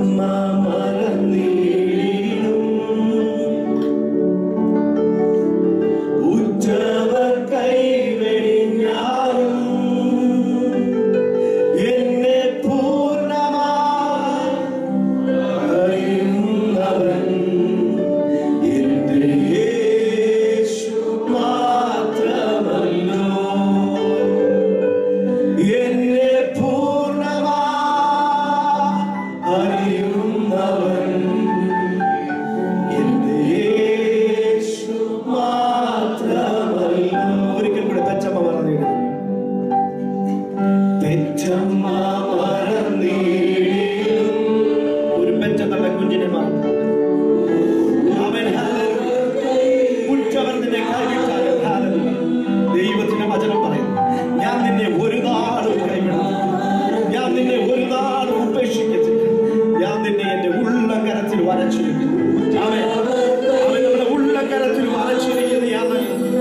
പെറ്റമ്മ മറന്നീടും ഉറ്റവർ കൈവെടിഞ്ഞാലും എന്നെ പൂർണ്ണമായി അറിയുന്നവൻ എന്റെ യേശു മാത്രമല്ലോ എന്നെ പൂർണ്ണമായി അറിയുന്നവൻ എന്റെ യേശു മാത്രമല്ലോ ഒരിക്കൽ കൂടെ പെറ്റമ്മ പറഞ്ഞിരുന്നു പെറ്റമ്മ മറന്നീടും ഒരു പെറ്റ തള്ള കുഞ്ഞിനെ മറന്നു അവൻ ഉറ്റവർ നിന്നെ കൈവിട്ടാലും ഹല്ലേലൂയ. ദൈവത്തിന്റെ വചനം പറയുന്നു ഞാൻ നിന്നെ ഒരു നാളും കൈവിടും ഞാൻ നിന്നെ ഒരു നാളും ഉപേക്ഷിക്കത്തില്ല ഞാൻ നിന്നെ എന്റെ ഉള്ളങ്കരത്തിൽ വരച്ചിരിക്കുന്നു അവൻ അവൻ നമ്മുടെ ഉള്ളങ്കരത്തിൽ വരച്ചിരിക്കുന്നതാണ്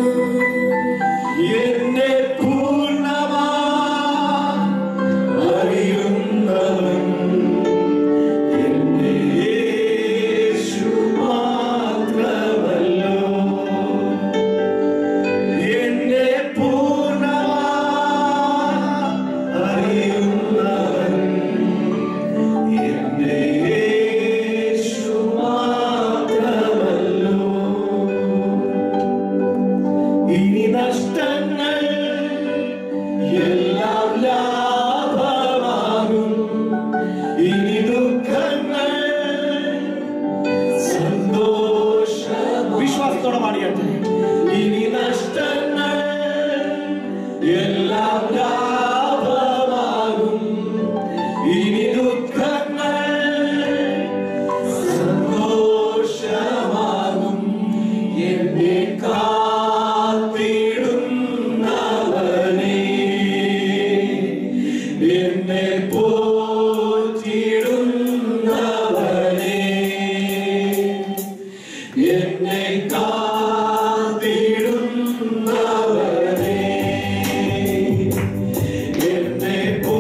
എന്നെ പൂർണ്ണമായി അറിയുന്നവൻ എന്റെ യേശു മാത്രമല്ലോ എന്നെ പൂർണ്ണമായി അറിയുന്നവൻ എന്റെ യേശു മാത്രമല്ലോ ഇനി നഷ്ടങ്ങൾ എല്ലാം ലാഭമാകും ഇനി ദുഃഖങ്ങൾ സന്തോഷം വിശ്വാസത്തോടെ പാടിയാട്ടെ ഇനി നഷ്ടങ്ങൾ എല്ലാം ലാഭമാകും ഇനി ദുഃഖങ്ങൾ സന്തോഷമാകും എന്നെ കാത്തിടുന്നവനേ എന്നെ പോറ്റിടുന്നവനേ എന്നെ കാത്തിടുന്നവനേ എന്നെ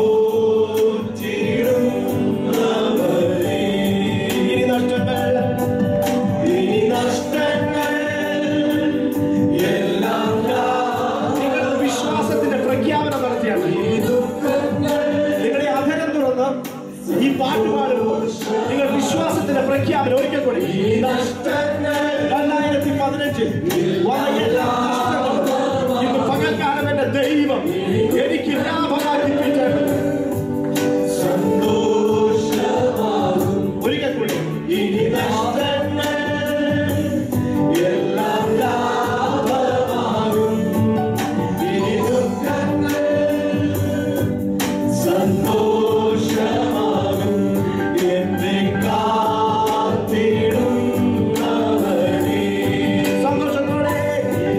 പോറ്റിടുന്നവനേ ഇനി നഷ്ടങ്ങൾ ഇനി നഷ്ടങ്ങൾ എല്ലാം നിങ്ങൾ വിശ്വാസത്തിന്റെ പ്രഖ്യാപനം നടത്തിയാണ് നിങ്ങളുടെ അധരം തുറന്ന് ഈ പാട്ട് പാടുമ്പോൾ നിങ്ങൾ വിശ്വാസത്തിന്റെ പ്രഖ്യാപനം ഒരിക്കൽ കൂടി ഈ നഷ്ടങ്ങൾ രണ്ടായിരത്തി പതിനഞ്ചിൽ വന്ന എല്ലാ നഷ്ടങ്ങളും ഇന്ന് പകൽക്കാലം എന്റെ ദൈവം എനിക്ക് ലാഭമാക്കി പിറ്റേണ്ടത് സന്തോഷമാകും ഒരിക്കൽ കൂടി ഇനി നഷ്ടങ്ങൾ എല്ലാം ലാഭമാകും ഇനി ദുഃഖങ്ങൾ സന്തോഷമാകും എന്നെ കാത്തിടുന്നവനേ സന്തോഷത്തോടെ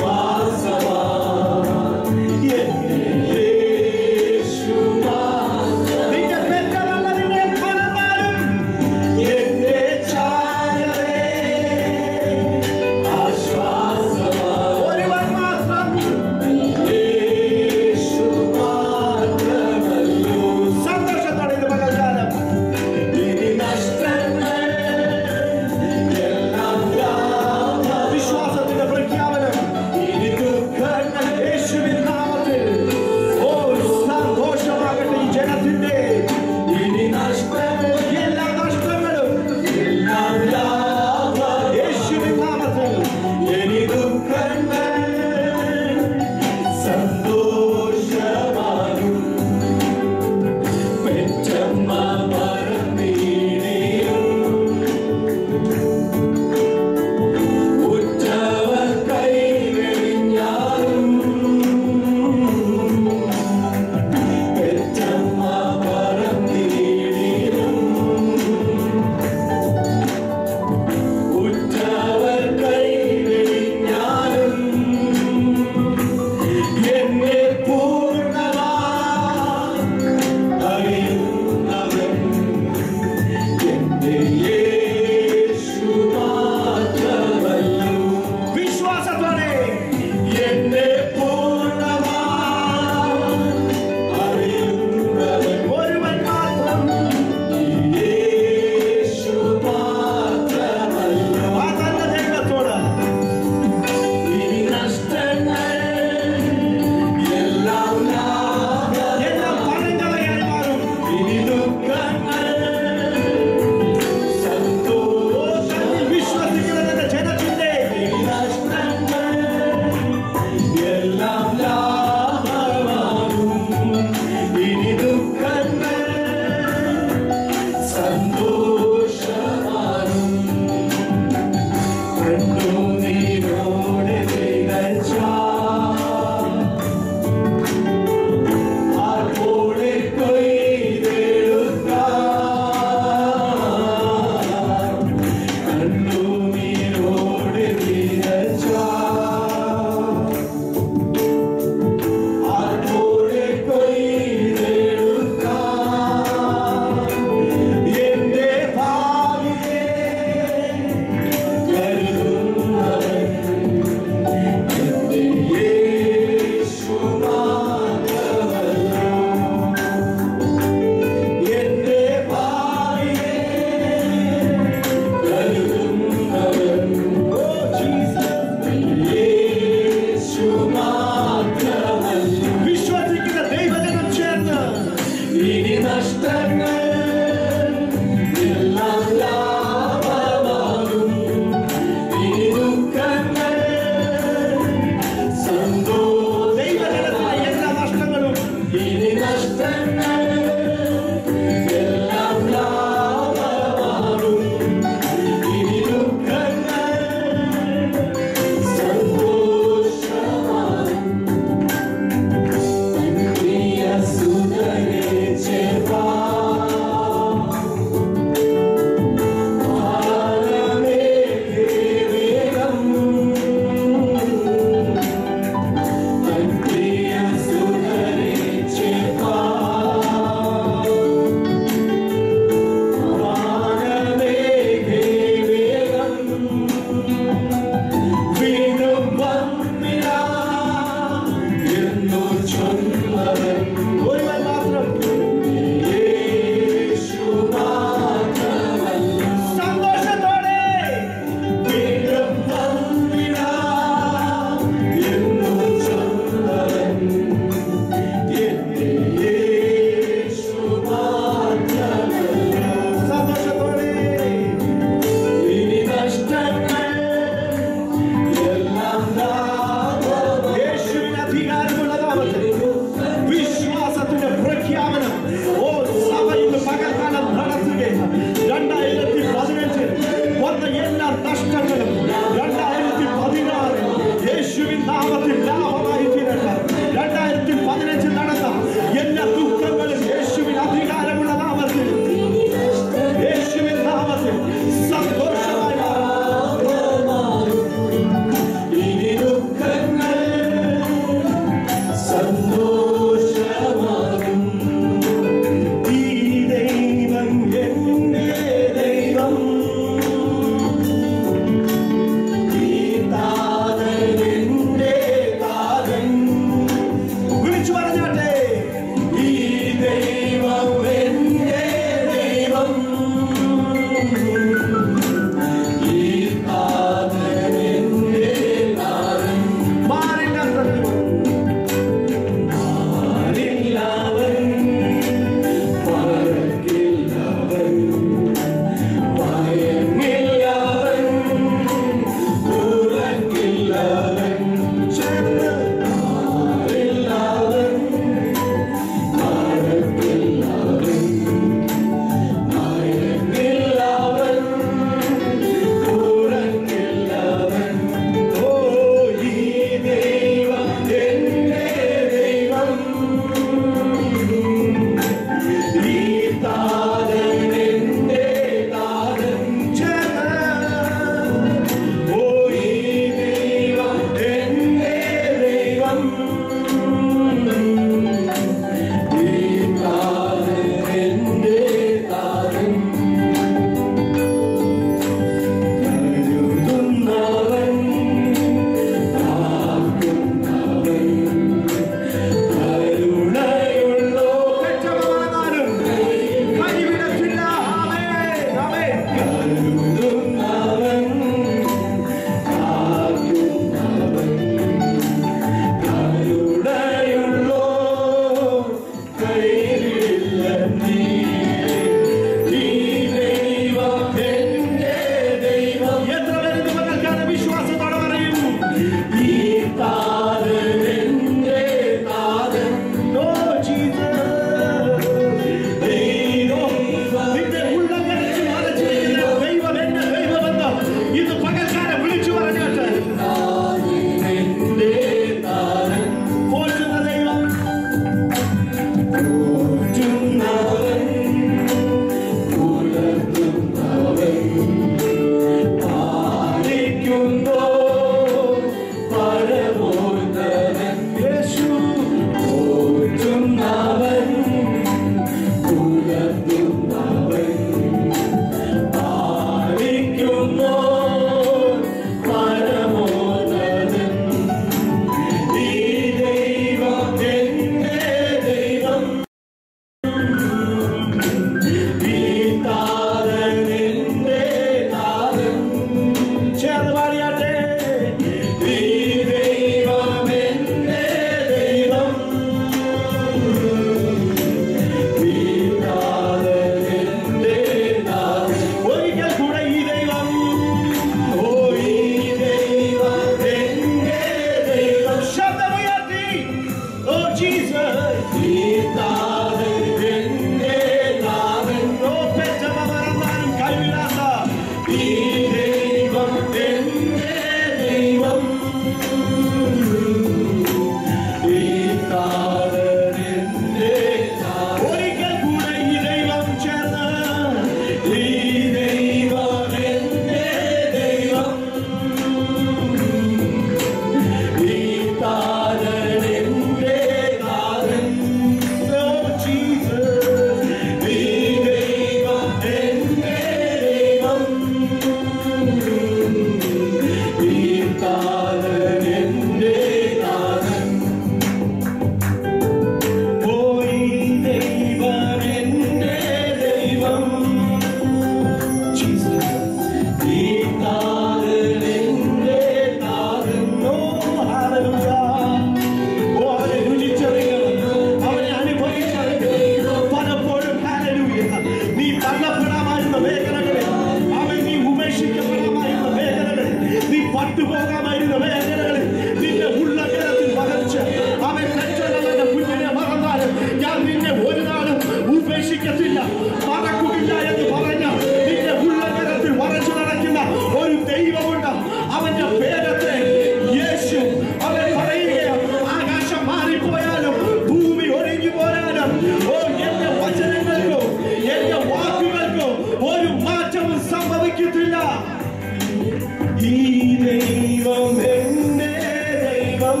ഹല്ലേലൂയ ഈ ദൈവം എന്റെ ദൈവം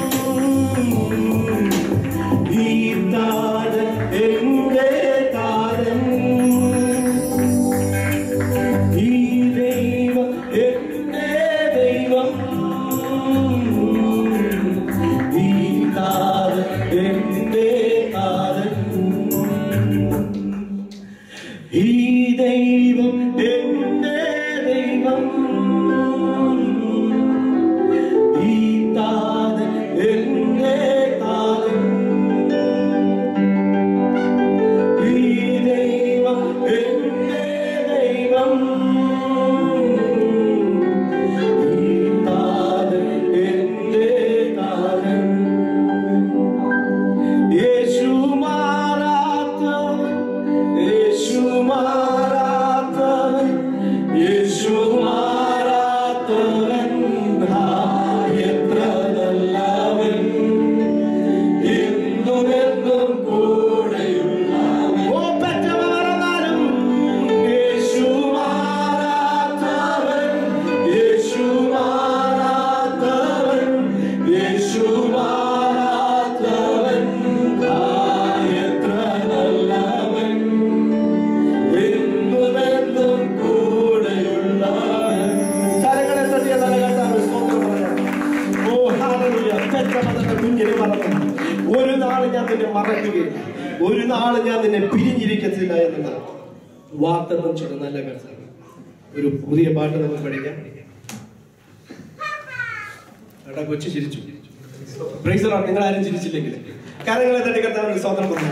ഈ താരൻ എന്റെ താരൻ ഈ ദൈവം എന്റെ ദൈവം ഈ താരൻ എന്റെ താരൻ ഈ ദൈവം എന്റെ ദൈവം ഈ താതൻ എന്റെ താതൻ ഈ ദൈവം എന്റെ ദൈവം ഈ താതൻ എന്റെ താതൻ യേശു മാറാത്തവൻ യേശു മാറാത്തവൻ യേശു മാറാത്തവൻ ആ, എത്ര നല്ലവൻ എന്നുമെന്നും കൂടെയുള്ളവൻ ഓ പെറ്റവരാലും യേശു മാറാത്തവൻ യേശു മാറാത്തവൻ യേശു മാറാത്തവൻ ആ, എത്ര നല്ലവൻ എന്നുമെന്നും കൂടെയുള്ളവൻ കരങ്ങളെ തട്ടിയ തലകർത്താവ് സ്തോത്രം പറയാം ഓ ഹാലലുയ പെറ്റമതന്റെ കുഞ്ഞിനെ മറന്നു ഒരു നാൾ ഞാൻ നിന്നെ മറക്കുകയില്ല ഒരു നാൾ ഞാൻ നിന്നെ പിരിഞ്ഞിരിക്കത്തില്ല എന്നുള്ള വാഗ്ദത്തം ചെയ്ത നല്ല കർത്താവ് ഒരു പുതിയ പാട്ട് നമുക്ക് പഠിക്കാം ഏട്ടാ കൊച്ചു ചിരിച്ചു പ്രൈസറോ നിങ്ങൾ ആരും ചിരിച്ചില്ലെങ്കിൽ കരങ്ങളെ തട്ടി കർത്താവിന് സ്വന്തം പറഞ്ഞു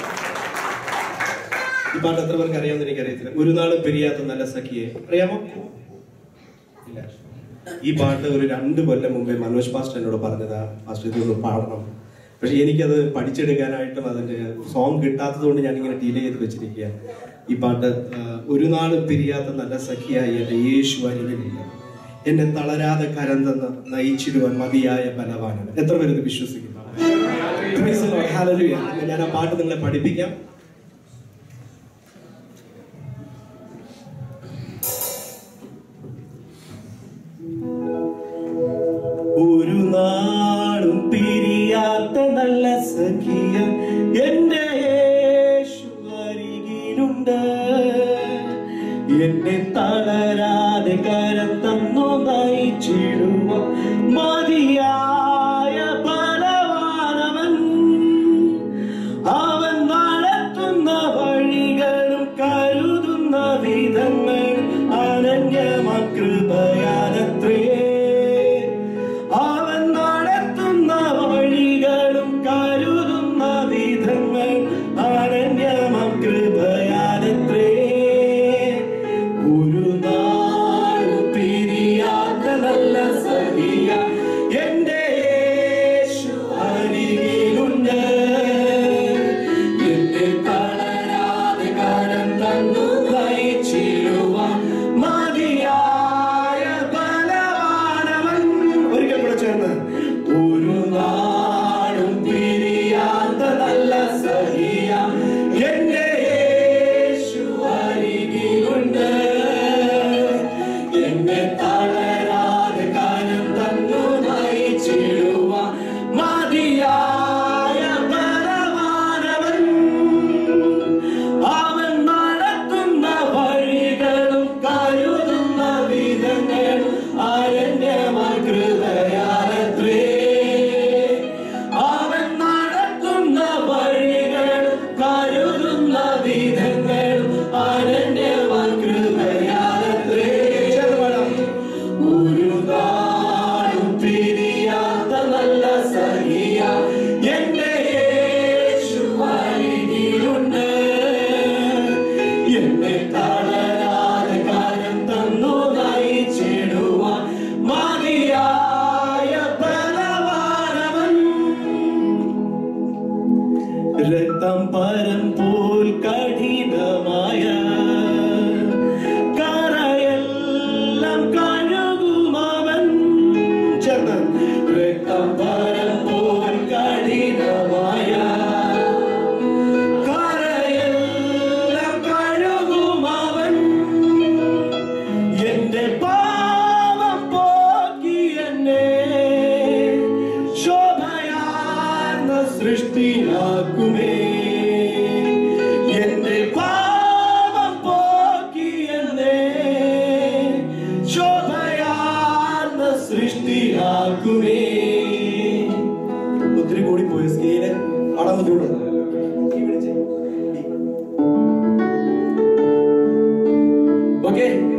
ഈ പാട്ട് എത്ര പേർക്ക് അറിയാമെന്ന് എനിക്കറിയത്തില്ല ഒരു നാൾ പിരിയാത്ത നല്ല സഖിയെ അറിയാമോ ഇല്ല ഈ പാട്ട് ഒരു രണ്ട് കൊല്ലം മുമ്പേ മനോജ് പാസ്റ്റർ എന്നോട് പറഞ്ഞതാ പാസ്റ്റർ ഇതൊന്ന് പാടണം പക്ഷെ എനിക്കത് പഠിച്ചെടുക്കാനായിട്ടും അതിന്റെ സോങ് കിട്ടാത്തത് കൊണ്ട് ഞാൻ ഇങ്ങനെ ഡിലേ ചെയ്ത് വെച്ചിരിക്കുക ഈ പാട്ട് ആ, ഒരു നാളും പിരിയാത്ത നല്ല സഖിയായി എന്റെ യേശു അരികിലില്ല എന്നെ തളരാതെ കരം തന്ന് നയിച്ചിടുവാൻ മതിയായ ബലവാനാണ് എത്ര പേര് ഇത് വിശ്വസിക്കുന്നു Praise the Lord. Hallelujah. ഞാൻ ആ പാട്ട് നിങ്ങളെ പഠിപ്പിക്കാം ഒരു നാളും പിരിയാത്ത നല്ല സഖിയ എന്റെ യേശു അരികിലുണ്ട് എന്നെ തളരാതെ കരം തന്നു നയിച്ചിടുവ മതിയായ ബലവാനവൻ അവൻ നടത്തുന്ന വഴികളും കരുതുന്ന വിധങ്ങൾ അനന്യമകൃപയാനത്രേ അവൻ നടത്തുന്ന വഴികളും കരുതുന്ന വിധങ്ങൾ അനന്യമകൃപയാനത്രേ ഒരു നാളും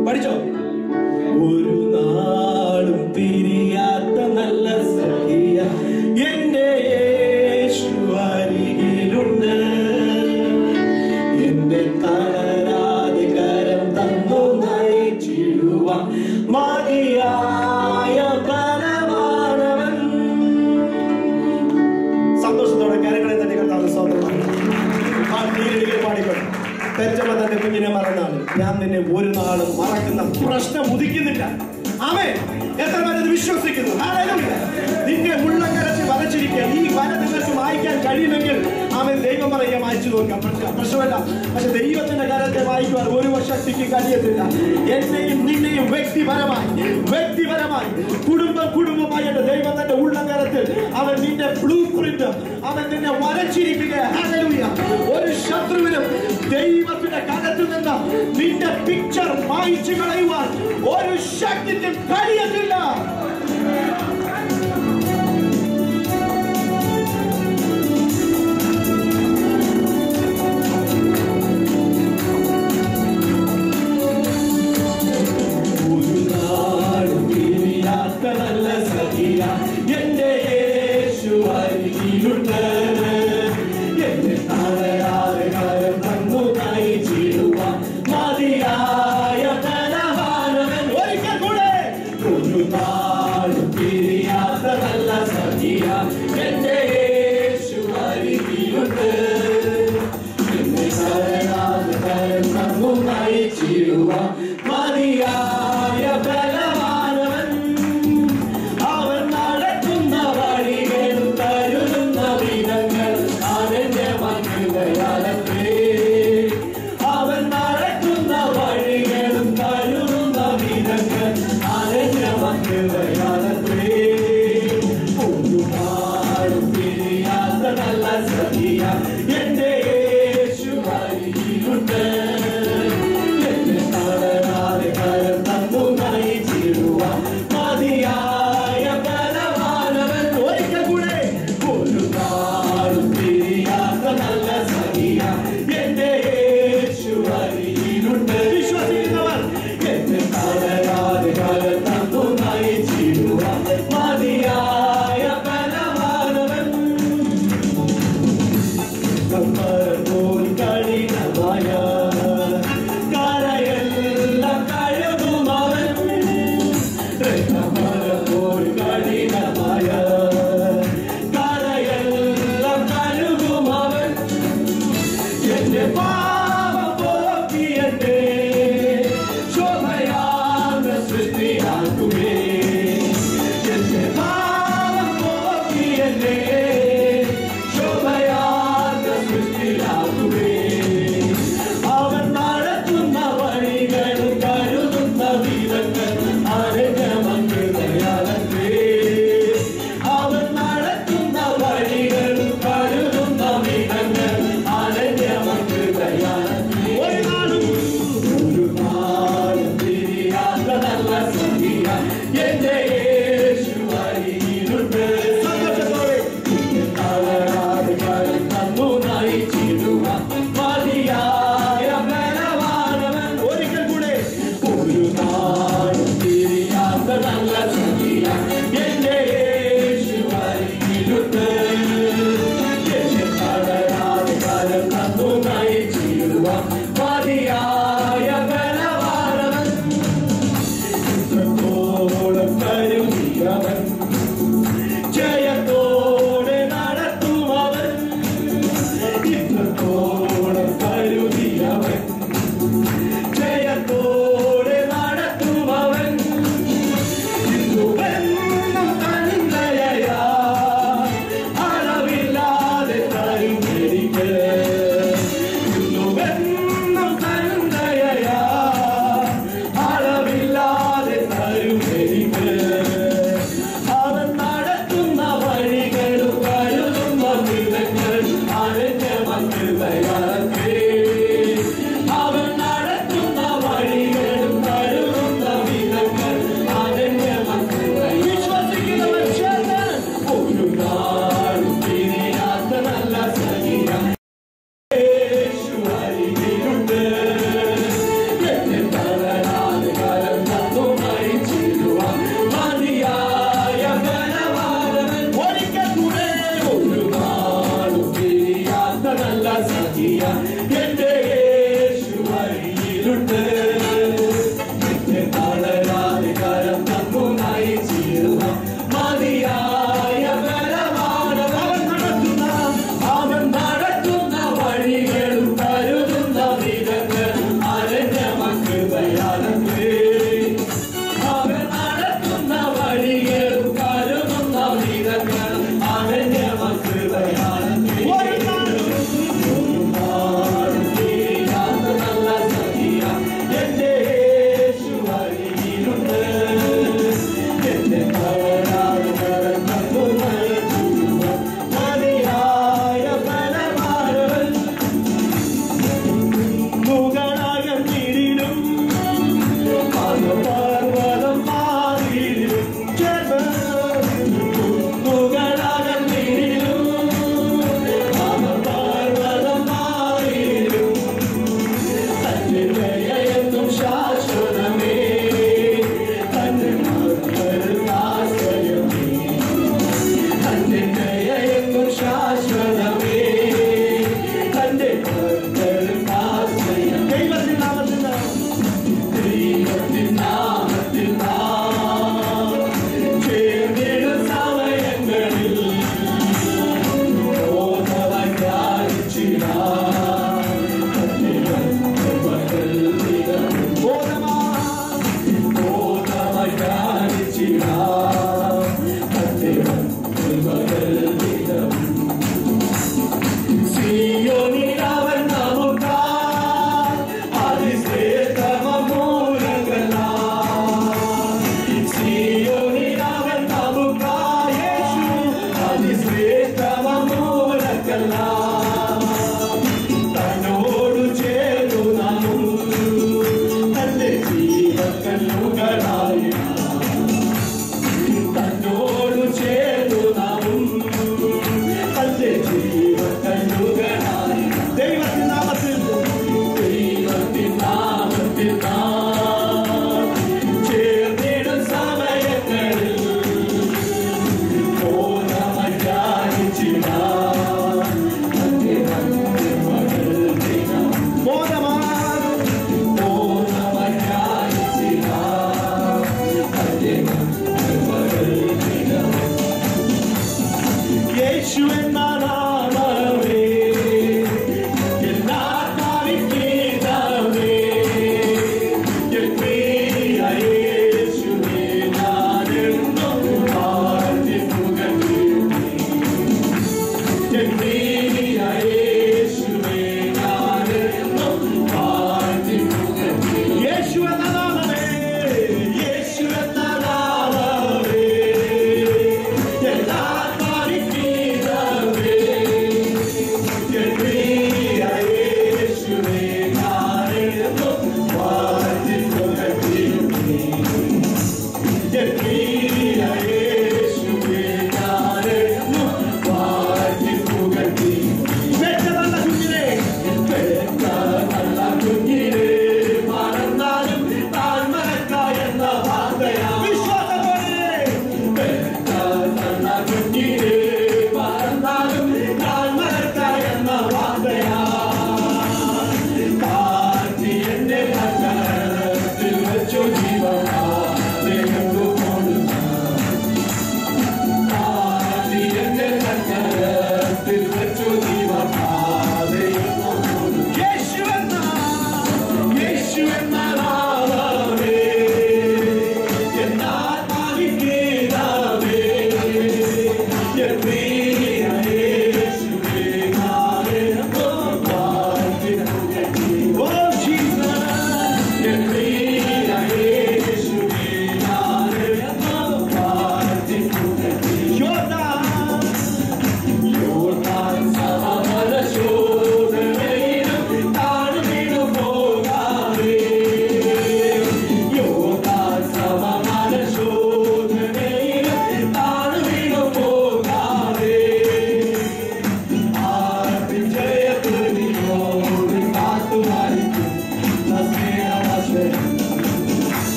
പഠിച്ചോ ഒരു നാളും പിരിയാത്ത നല്ല സഖിയ എന്റെ യേശു അരികിലുണ്ട് എന്റെ തളരാതെ കരം തന്നു നയിച്ചിടുവാൻ മതിയായ ബലവാനവൻ സന്തോഷത്തോടെ കരങ്ങളെ തന്നെ കർത്താവ് സ്വന്തമാണ് ആ നീരടികൾ പാടിക്കൊണ്ട് പെറ്റമ്മ തന്റെ കുഞ്ഞിനെ മറന്നാണ് ഞാൻ നിന്നെ ഒരു നാളും മറക്കുന്ന പ്രശ്നം ഉദിക്കുന്നില്ല അവൻ എത്ര പേര് ഇത് വിശ്വസിക്കുന്നു ഹല്ലേലൂയ. നിന്റെ ഉള്ളങ്കരച്ച് വരച്ചിരിക്കുക ഈ വര നിങ്ങൾക്ക് വായിക്കാൻ കഴിയുമെങ്കിൽ അവൻ ദൈവം പറയുക വായിച്ചു നോക്കാം പ്രശ്നം- പ്രശ്നമല്ല പക്ഷെ ദൈവത്തിന്റെ കരത്തെ വായിക്കുവാൻ ഒരു ശക്തിക്ക് കഴിയത്തില്ല എന്നെയും നിന്നെയും വ്യക്തിപരമായി വ്യക്തിപരമായി കുടുംബം കുടുംബമായിട്ട് ദൈവം തന്റെ ഉള്ളങ്കരത്തിൽ അവൻ നിന്റെ ബ്ലൂ പ്രിന്റ് അവൻ നിന്നെ വരച്ചിരിക്കുക ഹല്ലേലൂയ. ഒരു ശത്രുവിനും ദൈവത്തിന്റെ കരത്തിൽ നിന്ന് നിന്റെ പിക്ചർ മായിച്ചു കളയുവാൻ ഒരു ശക്തിക്കും കഴിയത്തില്ല ഒരു നാളും പിരിയാത്ത നല്ല സഖിയ എന്റെ യേശു അരികിലുണ്ട് എന്റെ തലയാറെ കരം തന്നു നയിച്ചിടുവാൻ മതിയായ ബലവാനവൻ ഒരിക്കൽ കൂടെ ഒരു നാൾ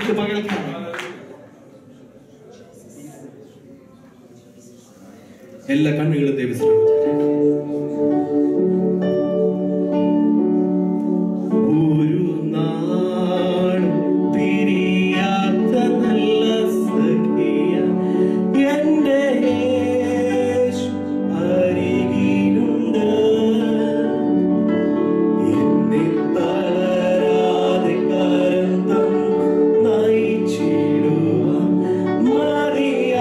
ഇത് പകൽക്കാലം എല്ലാ കണ്ണുകളും ദൈവം ഒരു നാളും പിരിയാത്ത നല്ല സഖിയ എന്റെ യേശു അരികിലുണ്ട് എന്നെ തളരാതെ കരം തന്നു നയിച്ചിടുവാൻ മതിയായ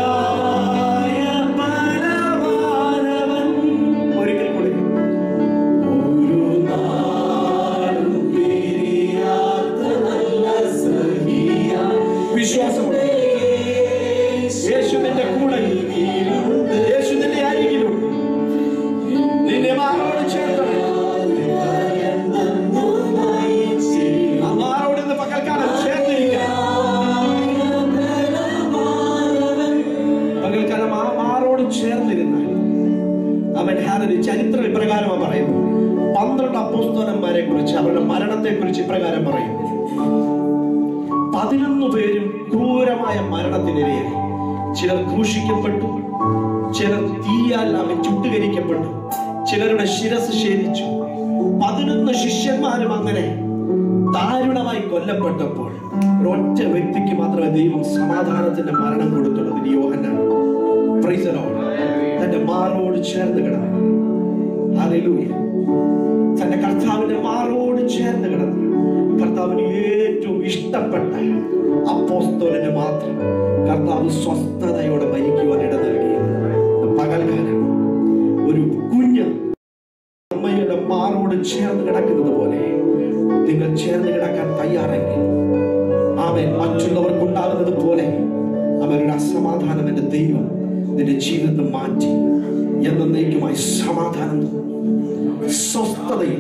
ബലവാനവൻ. ഒരിക്കൽ കൂടി ഒരു നാളും പിരിയാത്ത നല്ല സഖിയ. വിശ്വാസമുണ്ട് യേശു നിന്റെ കൂടെ യേശു നിന്റെ അരികിലുണ്ട് നിന്നെ മാറോട് ചേർത്തത് ആ മാറോട് ഇന്ന് പകൽക്കാലം ചേർന്നിരിക്കണം പകൽക്കാലം ആ മാറോട് ചേർന്നിരുന്നാൽ അവൻ ഹാരതി ചരിത്രം ഇപ്രകാരമാണ് പറയുന്നത് പന്ത്രണ്ട് അപ്പോസ്തലന്മാരെ കുറിച്ച് അവരുടെ മരണത്തെ കുറിച്ച് ഇപ്രകാരം പറയുന്നു പതിനൊന്ന് പേരും ക്രൂരമായ മരണത്തിനിരയായി ചിലർ ക്രൂശിക്കപ്പെട്ടു ചിലർ തീയാൽ അവൻ ചുട്ടുകരിക്കപ്പെട്ടു ചിലരുടെ ശിരസ് ഛേദിച്ചു പതിനൊന്ന് ശിഷ്യന്മാരും അങ്ങനെ ദാരുണമായി കൊല്ലപ്പെട്ടപ്പോൾ ഒരൊറ്റ വ്യക്തിക്ക് മാത്രമേ ദൈവം സമാധാനത്തിന്റെ മരണം കൊടുത്തുള്ളൂ അതിന് യോഹന്നാണ് Praise the Lord. തന്റെ മാറോട് ചേർന്ന് കിടന്നു Hallelujah. തന്റെ കർത്താവിന്റെ മാറോട് ചേർന്ന് കിടന്നു കർത്താവിന് ഏറ്റവും ഇഷ്ടപ്പെട്ട അപ്പോസ്തോലിന് മാത്രം കർത്താവ് സ്വസ്ഥതയോടെ മരിക്കുവാൻ ഇട നൽകി പകൽക്കാലം ഒരു കുഞ്ഞ് അമ്മയുടെ മാറോട് ചേർന്ന് കിടക്കുന്നത് പോലെ നിങ്ങൾ ചേർന്ന് കിടക്കാൻ തയ്യാറെങ്കിൽ ആമേൻ മറ്റുള്ളവർക്കുണ്ടാകുന്നത് പോലെ അവരുടെ അസമാധാനം എന്റെ ദൈവം നിന്റെ ജീവിതത്തിൽ മാറ്റി എന്നേക്കുമായി സമാധാനം സ്വസ്ഥതയിൽ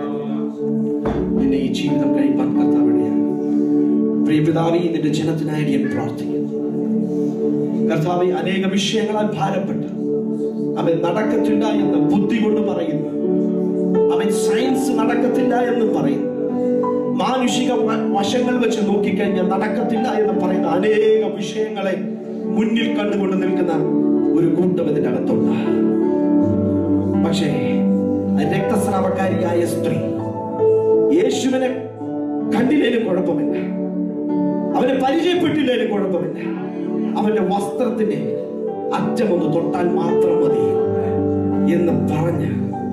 നിന്റെ ഈ ജീവിതം കഴിപ്പാൻ കർത്താവിടെയാണ് പ്രിയപിതാവി നിന്റെ ജനത്തിനായി ഞാൻ പ്രാർത്ഥിക്കുന്നു കർത്താവെ അനേക വിഷയങ്ങളാൽ ഭാരപ്പെട്ട് അവൻ നടക്കത്തില്ല എന്ന് ബുദ്ധി കൊണ്ട് പറയുന്നു അവൻ സയൻസ് നടക്കത്തില്ല എന്ന് പറയുന്നു മാനുഷിക വ- വശങ്ങൾ വെച്ച് നോക്കിക്കഴിഞ്ഞാൽ നടക്കത്തില്ല എന്ന് പറയുന്ന അനേക വിഷയങ്ങളെ മുന്നിൽ കണ്ടുകൊണ്ട് നിൽക്കുന്ന ഒരു കൂട്ടം ഇതിന്റെ അകത്തുണ്ട് പക്ഷേ രക്തസ്രാവക്കാരിയായ സ്ത്രീ യേശുവിനെ കണ്ടില്ലേലും കുഴപ്പമില്ല അവനെ പരിചയപ്പെട്ടില്ലേലും കുഴപ്പമില്ല അവന്റെ വസ്ത്രത്തിന്റെ അറ്റമൊന്ന് തൊട്ടാൽ മാത്രം മതി എന്ന് പറഞ്ഞ്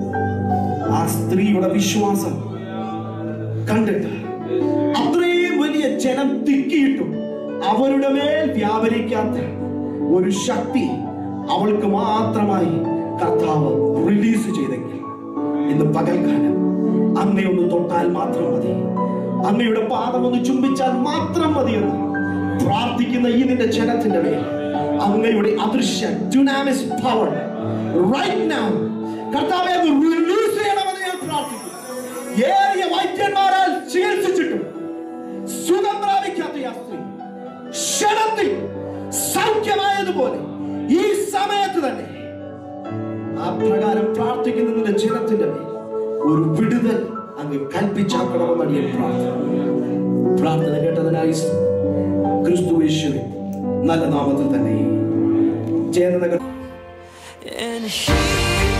ആ സ്ത്രീയുടെ വിശ്വാസം കണ്ടിട്ട് അത്രയും വലിയ ജനം തിക്കിയിട്ടും അവരുടെ മേൽ വ്യാപരിക്കാത്ത ഒരു ശക്തി അവൾക്ക് മാത്രമായി കർത്താവ് റിലീസ് ചെയ്തെങ്കിൽ ഇന്ന് പകൽക്കാലം അങ്ങയൊന്ന് തൊട്ടാൽ മാത്രം മതി അങ്ങയുടെ പാദം ഒന്ന് ചുംബിച്ചാൽ മാത്രം മതി എന്ന് പ്രാർത്ഥിക്കുന്ന ഈ നിന്റെ ജനത്തിന്റെ മേൽ അങ്ങയുടെ അദൃശ്യ ഡുനാമിസ് പവർ റൈറ്റ് നൗ കർത്താവെ അത് റിലീസ് ചെയ്യണമെന്ന് ഞാൻ പ്രാർത്ഥിക്കുന്നു ഏറിയ വൈദ്യന്മാരാൽ ചികിത്സിച്ചിട്ടും സുഖം പ്രാപിക്കാത്ത ഈ ആ സ്ത്രീ ക്ഷണത്തിൽ സൗഖ്യമായതുപോലെ ഈ സമയത്ത് തന്നെ ആ പ്രകാരം പ്രാർത്ഥിക്കുന്നതിന്റെ ജനത്തിന്റെ മേൽ ഒരു വിടുതൽ അങ്ങ് കൽപ്പിച്ചാക്കണമെന്നാണ് ഞാൻ പ്രാർത്ഥന പ്രാർത്ഥന കേട്ടതിനായി ക്രിസ്തു യേശുവിൻ നല്ല നാമത്തിൽ തന്നെ ചേർന്ന And he